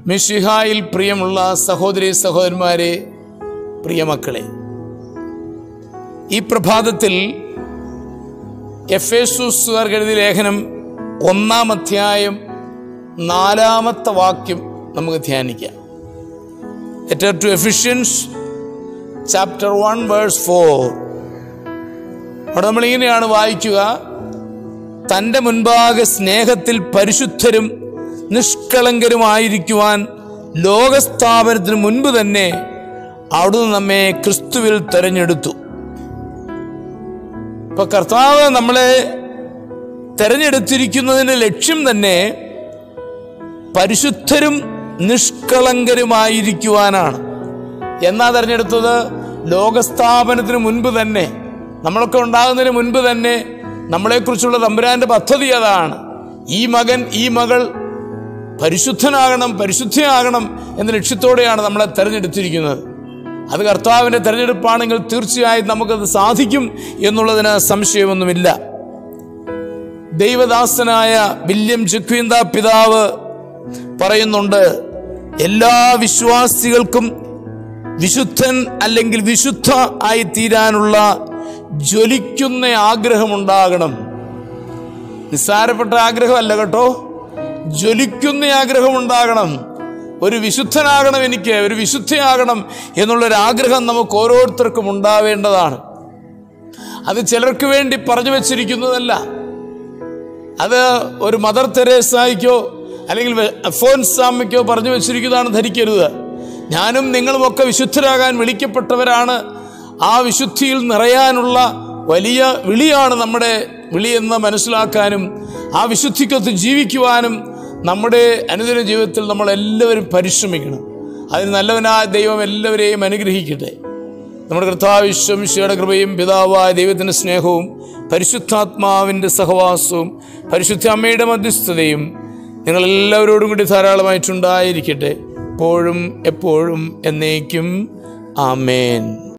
മിഷിഹായിൽ പ്രിയമുള്ള സഹോദരി സഹോദരന്മാരെ പ്രിയമക്കളെ ഈ പ്രഭാതത്തിൽ എഫ് എസുസുകാർ എഴുതിയ ലേഖനം ഒന്നാം അധ്യായം നാലാമത്തെ വാക്യം നമുക്ക് ധ്യാനിക്കാം letter to Ephesians chapter one verse four അവിടെ നമ്മളിങ്ങനെയാണ് വായിക്കുക തൻ്റെ മുൻപാകെ സ്നേഹത്തിൽ പരിശുദ്ധരും നിഷ്കളങ്കരുമായിരിക്കുവാൻ ലോകസ്ഥാപനത്തിന് മുൻപ് തന്നെ അവിടുന്ന് നമ്മെ ക്രിസ്തുവിൽ തെരഞ്ഞെടുത്തു ഇപ്പൊ കർത്താവ് നമ്മളെ തെരഞ്ഞെടുത്തിരിക്കുന്നതിന്റെ ലക്ഷ്യം തന്നെ പരിശുദ്ധരും നിഷ്കളങ്കരുമായിരിക്കുവാനാണ് എന്നാ തെരഞ്ഞെടുത്തത് ലോകസ്ഥാപനത്തിന് മുൻപ് തന്നെ നമ്മളൊക്കെ ഉണ്ടാകുന്നതിന് മുൻപ് തന്നെ നമ്മളെക്കുറിച്ചുള്ള തമ്പുരാന്റെ പദ്ധതി അതാണ് ഈ മകൻ ഈ മകൾ പരിശുദ്ധനാകണം പരിശുദ്ധയാകണം എന്ന ലക്ഷ്യത്തോടെയാണ് നമ്മളെ തെരഞ്ഞെടുത്തിരിക്കുന്നത് അത് കർത്താവിൻ്റെ തെരഞ്ഞെടുപ്പാണെങ്കിൽ തീർച്ചയായും നമുക്കത് സാധിക്കും എന്നുള്ളതിന് സംശയമൊന്നുമില്ല ദൈവദാസനായ വില്യം ജക്വീന്ത പിതാവ് പറയുന്നുണ്ട് എല്ലാ വിശ്വാസികൾക്കും വിശുദ്ധൻ അല്ലെങ്കിൽ വിശുദ്ധ ആയി തീരാനുള്ള ജ്വലിക്കുന്ന ആഗ്രഹമുണ്ടാകണം നിസ്സാരപ്പെട്ട ആഗ്രഹമല്ല കേട്ടോ ജ്വലിക്കുന്ന ആഗ്രഹമുണ്ടാകണം ഒരു വിശുദ്ധനാകണം എനിക്ക് ഒരു വിശുദ്ധയാകണം എന്നുള്ളൊരു ആഗ്രഹം നമുക്ക് ഓരോരുത്തർക്കും ഉണ്ടാവേണ്ടതാണ് അത് ചിലർക്ക് വേണ്ടി പറഞ്ഞു വച്ചിരിക്കുന്നതല്ല അത് ഒരു മദർ തെരേസായിക്കോ അല്ലെങ്കിൽ അഫോൻസാമയ്ക്കോ പറഞ്ഞു വച്ചിരിക്കുന്നതാണ് ധരിക്കരുത് ഞാനും നിങ്ങളുമൊക്കെ വിശുദ്ധരാകാൻ വിളിക്കപ്പെട്ടവരാണ് ആ വിശുദ്ധിയിൽ നിറയാനുള്ള വലിയ വിളിയാണ് നമ്മുടെ വിളിയെന്ന് മനസ്സിലാക്കാനും ആ വിശുദ്ധിക്കൊത്ത് ജീവിക്കുവാനും നമ്മുടെ അനുദിന ജീവിതത്തിൽ നമ്മൾ എല്ലാവരും പരിശ്രമിക്കണം അതിന് നല്ലവനായ ദൈവം എല്ലാവരെയും അനുഗ്രഹിക്കട്ടെ നമ്മുടെ കർത്താവ് വിശ്വമിശയുടെ കൃപയും പിതാവായ ദൈവത്തിൻ്റെ സ്നേഹവും പരിശുദ്ധാത്മാവിൻ്റെ സഹവാസവും പരിശുദ്ധ അമ്മയുടെ മധ്യസ്ഥതയും നിങ്ങളെല്ലാവരോടും കൂടി ധാരാളമായിട്ടുണ്ടായിരിക്കട്ടെ എപ്പോഴും എപ്പോഴും എന്നേക്കും ആമേൻ